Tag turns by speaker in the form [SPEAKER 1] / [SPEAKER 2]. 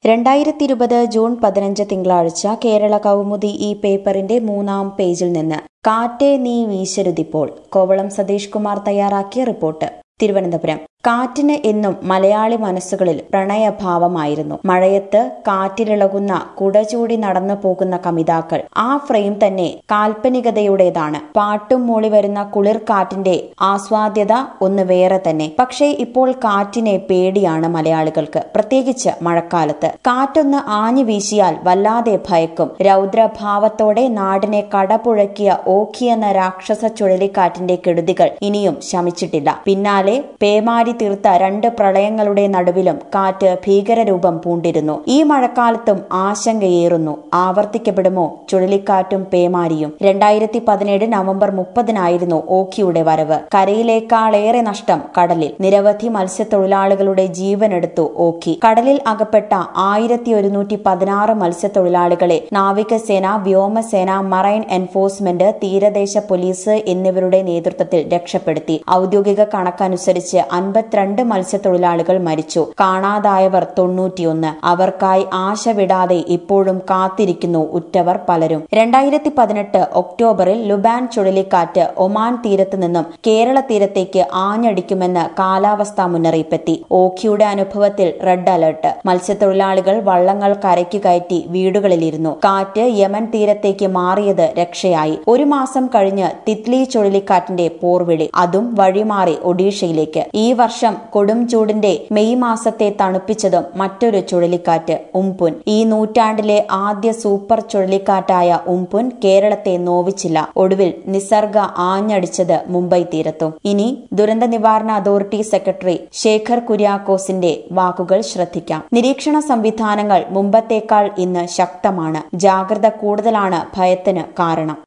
[SPEAKER 1] രണ്ടായിരത്തി ഇരുപത് ജൂൺ പതിനഞ്ച് തിങ്കളാഴ്ച കേരള കൗമുദി ഈ പേപ്പറിന്റെ മൂന്നാം പേജിൽ നിന്ന് കാറ്റേ നീ വീശരുതിപ്പോൾ കോവളം സതീഷ് കുമാർ തയ്യാറാക്കിയ റിപ്പോർട്ട് തിരുവനന്തപുരം കാറ്റിന് എന്നും മലയാളി മനസ്സുകളിൽ പ്രണയഭാവമായിരുന്നു മഴയത്ത് കാറ്റിലിളകുന്ന കുടചൂടി നടന്നു പോകുന്ന കമിതാക്കൾ ആ ഫ്രെയിം തന്നെ കാൽപ്പനികതയുടേതാണ് പാട്ടും മൂളി വരുന്ന കുളിർ കാറ്റിന്റെ ആസ്വാദ്യത ഒന്ന് വേറെ തന്നെ പക്ഷേ ഇപ്പോൾ കാറ്റിനെ പേടിയാണ് മലയാളികൾക്ക് പ്രത്യേകിച്ച് മഴക്കാലത്ത് കാറ്റൊന്ന് ആഞ്ഞു വീശിയാൽ വല്ലാതെ ഭയക്കും രൗദ്രഭാവത്തോടെ നാടിനെ കടപുഴക്കിയ ഓഖി എന്ന രാക്ഷസ ചുഴലിക്കാറ്റിന്റെ കെടുതികൾ ഇനിയും ശമിച്ചിട്ടില്ല പിന്നാലെ പേമാരി തീർത്ത രണ്ട് പ്രളയങ്ങളുടെ നടുവിലും കാറ്റ് ഭീകരരൂപം പൂണ്ടിരുന്നു ഈ മഴക്കാലത്തും ആശങ്കയേറുന്നു ആവർത്തിക്കപ്പെടുമോ ചുഴലിക്കാറ്റും പേമാരിയും രണ്ടായിരത്തി പതിനേഴ് നവംബർ മുപ്പതിനായിരുന്നു ഓഖിയുടെ വരവ് കരയിലേക്കാളേറെ നഷ്ടം കടലിൽ നിരവധി മത്സ്യത്തൊഴിലാളികളുടെ ജീവനെടുത്തു ഓഖി കടലിൽ അകപ്പെട്ട ആയിരത്തി ഒരുന്നൂറ്റി പതിനാറ് മത്സ്യത്തൊഴിലാളികളെ നാവികസേന വ്യോമസേന മറൈൻ എൻഫോഴ്സ്മെന്റ് തീരദേശ പോലീസ് എന്നിവരുടെ നേതൃത്വത്തിൽ രക്ഷപ്പെടുത്തി ഔദ്യോഗിക കണക്കനുസരിച്ച് അൻപത്തിരണ്ട് മത്സ്യത്തൊഴിലാളികൾ മരിച്ചു കാണാതായവർ തൊണ്ണൂറ്റിയൊന്ന് അവർക്കായി ആശ വിടാതെ ഇപ്പോഴും കാത്തിരിക്കുന്നു ഉറ്റവർ പലരും രണ്ടായിരത്തി പതിനെട്ട് ഒക്ടോബറിൽ ലുബാൻ ചുഴലിക്കാറ്റ് ഒമാൻ തീരത്ത് നിന്നും കേരള തീരത്തേക്ക് ആഞ്ഞടിക്കുമെന്ന് കാലാവസ്ഥാ മുന്നറിയിപ്പെത്തി ഓഖിയുടെ അനുഭവത്തിൽ റെഡ് അലർട്ട് മത്സ്യത്തൊഴിലാളികൾ വള്ളങ്ങൾ കരയ്ക്ക് കയറ്റി വീടുകളിലിരുന്നു കാറ്റ് യമൻ തീരത്തേക്ക് മാറിയത് രക്ഷയായി ഒരു മാസം കഴിഞ്ഞ് തിത്ലി ചുഴലിക്കാറ്റിന്റെ പോർവിളി അതും വഴിമാറി ഒഡീഷയിലേക്ക് ഈ വർഷം കൊടും ചൂടിന്റെ മെയ് മാസത്തെ തണുപ്പിച്ചതും മറ്റൊരു ചുഴലിക്കാറ്റ് ഉംപുൻ ഈ നൂറ്റാണ്ടിലെ ആദ്യ സൂപ്പർ ചുഴലിക്കാറ്റായ ഉംപുൻ കേരളത്തെ നോവിച്ചില്ല ഒടുവിൽ നിസർഗ ആഞ്ഞടിച്ചത് മുംബൈ തീരത്തും ഇനി ദുരന്ത നിവാരണ അതോറിറ്റി സെക്രട്ടറി ശേഖർ കുര്യാക്കോസിന്റെ വാക്കുകൾ ശ്രദ്ധിക്കാം നിരീക്ഷണ സംവിധാനങ്ങൾ മുമ്പത്തേക്കാൾ ഇന്ന് ശക്തമാണ് ജാഗ്രത കൂടുതലാണ് ഭയത്തിന് കാരണം